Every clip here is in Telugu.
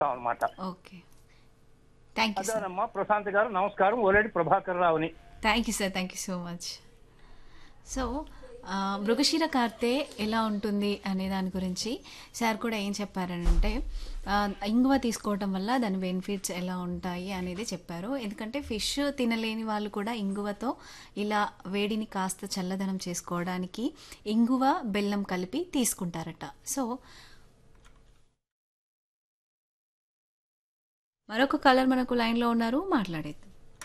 అనమాట ఓకే థ్యాంక్ యూ సార్ అదేనమ్మా ప్రశాంత్ గారు నమస్కారం ఓలేడి ప్రభాకర్ రావుని thank you sir thank you so much so ఆ, మృగశిర కార్తె ఎలా ఉంటుంది అనే దాని గురించి సార్ కూడా ఏం చెప్పారనంటే ఆ, ఇంగువ తీసుకోవటం వల్ల దాని బెనిఫిట్స్ ఎలా ఉంటాయి అనేది చెప్పారు ఎందుకంటే ఫిష్ తినలేని వాళ్ళు కూడా ఇంగువతో ఇలా వేడిని కాస్త చల్లదనం చేసుకోవడానికి ఇంగువ బెల్లం కలిపి తీసుకుంటారట సో మరొక కలర్ మనకు లైన్లో ఉన్నారు మాట్లాడేది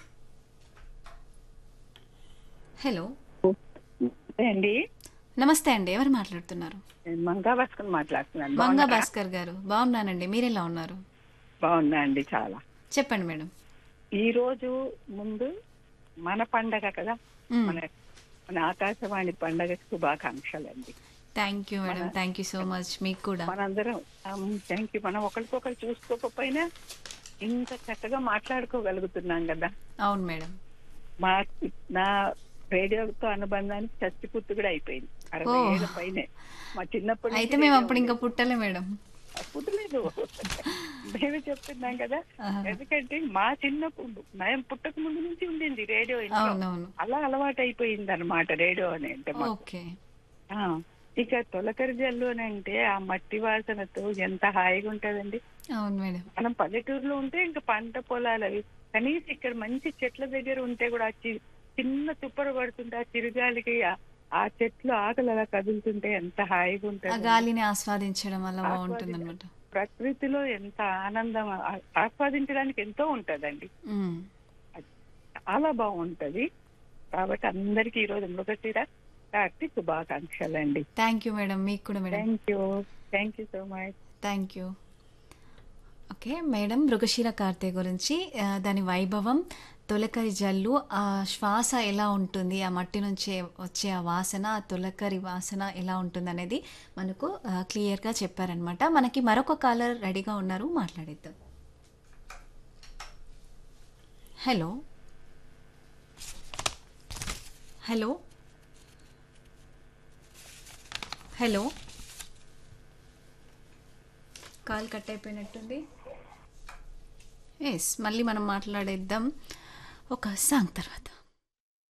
హలో అండి నమస్తే అండి ఎవరు మాట్లాడుతున్నారు నేను మంగా భాస్కర్ మాట్లాడుతున్నాను మంగా బాగున్నారా? భాస్కర్ గారు బాగున్నానండి మీరు ఎలా ఉన్నారు బాగున్నా అండి చాలా చెప్పండి మేడం ఈ రోజు ముందు మన పండగ కదా మ్మ్. మన మన ఆకాశవాణి పండగ శుభాకాంక్షలు అండి thank you madam thank you so much మీకు కూడా మనందరం థ్యాంక్ యూ మనం ఒకరికొకరు చూసుకోకపోయినా ఇంత చక్కగా మాట్లాడుకోగలుగుతున్నాం కదా అవును మేడం మా నా రేడియోతో అనుబంధానికి చచ్చి పుట్టు కూడా అయిపోయింది అరవై ఓ. ఏళ్ళ పైనే మా చిన్నప్పటి నుంచి అయితే మేము రేడియో అప్పుడు ఇంకా పుట్టలే మేడం పుట్టలేదు మేమే చెప్తున్నాం కదా ఆహా. ఎందుకంటే మా చిన్నప్పుడు మేము పుట్టక ముందు నుంచి ఉండింది రేడియో ఇంట్లో అవునవును అలా అలవాటు అయిపోయింది అనమాట రేడియో అని అంటే మాకు. ఓకే ఆ, ఇక తొలకరి జల్లు అని అంటే ఆ మట్టి వాసనతో ఎంత హాయిగా ఉంటదండి అవును మేడం మనం పల్లెటూరులో ఉంటే ఇంకా పంట పొలాలు అవి కనీసం ఇక్కడ మంచి చెట్ల దగ్గర ఉంటే కూడా ఆ చి- చిన్న తుప్పర పడుతుంటే ఆ చిరుగాలికి ఆ- ఆ చెట్లు ఆకలి అలా కదులుతుంటే ఎంత హాయిగా ఆ ఉంటుంది గాలిని ఆస్వాదించడం వల్ల బాగుంటుంది అనమాట ప్రకృతిలో ఎంత ఆనందం ఆ- ఆస్వాదించడానికి ఎంతో ఉంటదండి అది చాలా బాగుంటది కాబట్టి అందరికి ఈ రోజు మృగశిర కార్తీ శుభాకాంక్షలు అండి థ్యాంక్ యూ మేడం మీకు కూడా madam thank you thank you so much thank you okay madam Mrigashira కార్తె గురించి ఆ, దాని వైభవం తొలకరి జల్లు ఆ శ్వాస ఎలా ఉంటుంది ఆ మట్టి నుంచి వచ్చే ఆ వాసన ఆ తొలకరి వాసన ఎలా ఉంటుంది అనేది మనకు ఆ, క్లియర్గా చెప్పారనమాట మనకి మరొక కాలర్ రెడీగా ఉన్నారు మాట్లాడేద్దాం hello hello hello call cut అయిపోయినట్టుంది ఎస్ మళ్ళీ మనం మాట్లాడేద్దాం ఒక సాంగ్ తర్వాత